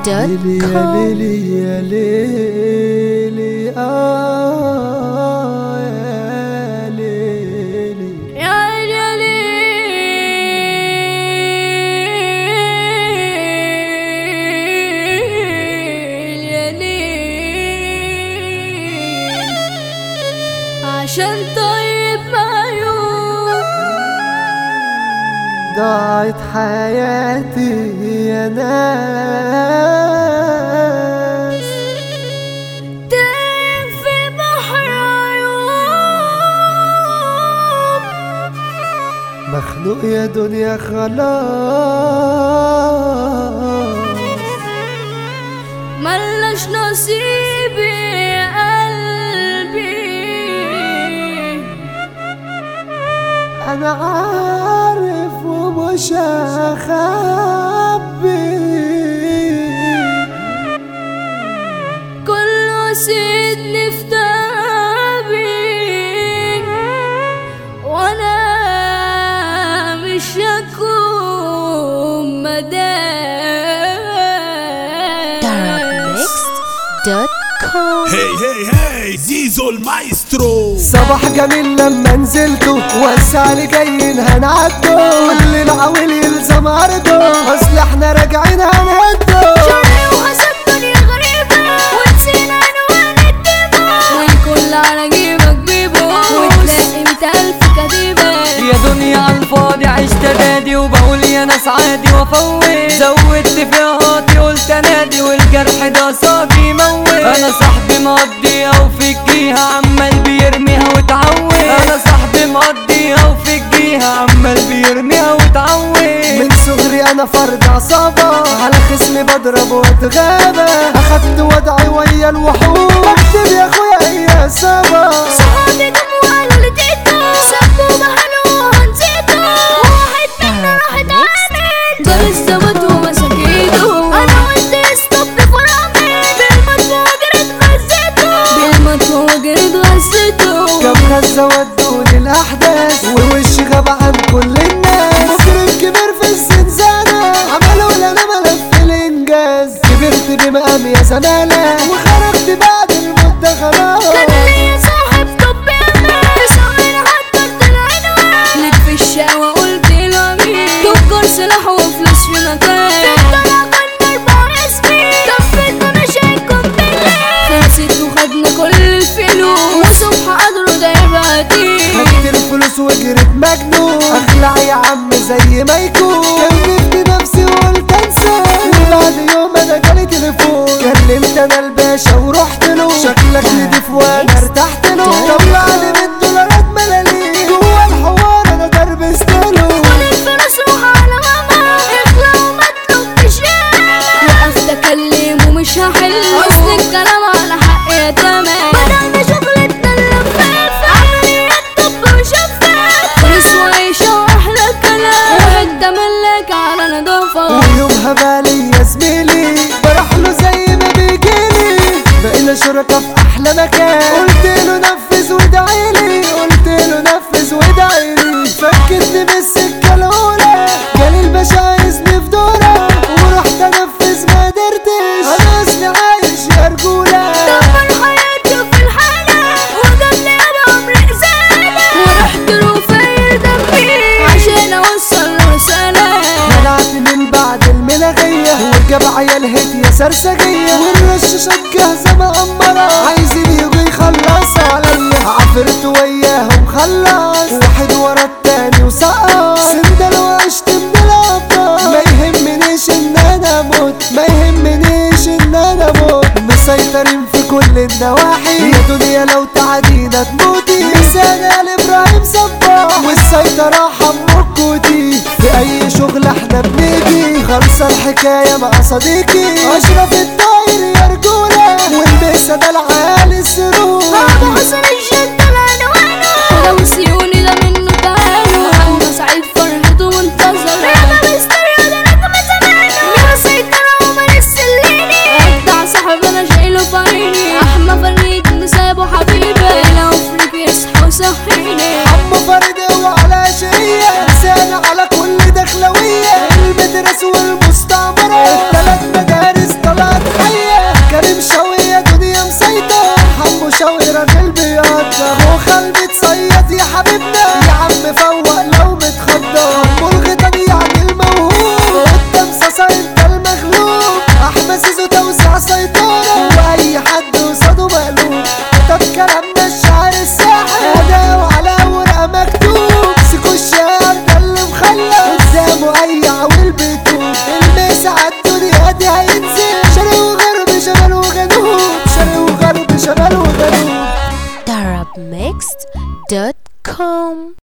ليلي يا ليلي يا ليلي آه يا ليلي يا ليل يا ليل عشان طيب معيوب ضاعت حياتي يا ناس تايه في بحر عيوب مخنوق يا دنيا خلاص ملش نصيبي يا قلبي انا عارف ومش هخبي كله سيدني في تعبي وانا مش هكون Darkmixed.com هي هي هي زيزو المايسترو صباح جميل لما نزلته وسع لي جايين هنعدوا واللي العويل يلزم عرضه اصل احنا راجعين هنهدوا شري وحسد دنيا غريبة ونسينا عنوان الدمى والكل على جيبك بيبو وتلاقي مية ألف كتيبة يا دنيا على الفاضي عشت دادي وبقول يا ناس عادي وافوت زودت في هاتي قلت انادي والجرح ده صافي يموت انا صاحبي مقضيها وفي الجيها عمال بيرميها وتعود انا صاحبي مقضيها وفي الجيها عمال بيرميها وتعود من صغري انا فرد عصابة على خصمي بضرب واتغابى اخدت وضعي ويا الوحوش بكتب يا اخويا اي اصابة صحابي جم وقالوا لي تيتو سبوا بهلو ونسيتو واحد منا راح اتعامل جاب الزبط ومسك ايده انا قلت ستوب فرامي بالمطوة جريت غزيته بالمطوة جريت غزيته كم غزة ودوني الاحداث ووشي غاب عن كل الناس مجرم كبير في الزنزانة عملوا لي انا ملف الانجاز كبرت بمقام يا زمالة وخرجت بعد المدة خلاص كان ليا صاحب طب انا سوينا حضرت العنوان لك في الشقوة قلت له مين تجار سلاح وفلوس في مكان طلع كنا اربع اسمي كفتنا مش هيكون بالليل خلصت وخدنا كل الفلوس والصبح قدروا ده يبقى تقيل خدت الفلوس وجريت مجنون اخلع يا عم زي ما يكون كلمت نفسي وقلت انسى وبعد يوم انا جالي تليفون كلمت انا الباشا ورحت له شكلك نضيف وانا ارتحت له طلع لي من دولارات ملاليم جوا الحوار انا دربست له خد الفلوس روح على ماما اخلع وما تلومش وقفت اكلم ومش هحل اصل الكلام على حق يا تمام بدأنا شغلتنا اللفافة عمليات طب وشفاف فلوس وعيشة واحلى كلام وحدة ملك على نضافة ويومها بالي يا زميلي بروح له زي ما بيجيلي بقينا شركا في احلى مكان قلت له نفذ وادعيلي قلت له نفذ وادعيلي فكتني من السكه الاولى جالي الباشا عايزني في دوره ورحت انفذ ما قدرتش انا اصلي عايش يا رجوله دمر حياتي في الحالة وجابني ابقى امرئ زالة ورحت له فاير دمي عشان اوصل له رسالة منعت من بعد الملغية وجاب عيال هيت يا سرسجية والرشاشات جاهزة مقمرة عايزين يجوا يخلصوا عليا عفرت وياهم خلص واحد ورا التاني وسقط سندل وعشت من الأبطال ما يهمنيش ان انا اموت ما يهمنيش ان انا اموت مسيطرين في كل النواحي يا دنيا لو تعدينا تموتي لسان ابراهيم صباح والسيطرة حمو كوتي في اي شغل احنا بنيجي خلصة الحكاية مع صديقي اشرف الطاير يا رجولة والبسة ده العالي السرور ابو حسن الجد العنوانه لو سيوني ده منه تعالوا محمد سعيد فرحته وانتظر انا مستر ده رقم زمانه مين سيطرة عمر السليني اجدع صاحب انا شايله في عيني احمى فريد نسابه حبيبي لو فريق يصحى وصحيني عم فرد وعلى شقية لسان على كل دخلوية المدرس والمستعمرة التلات مدارس طلع كوم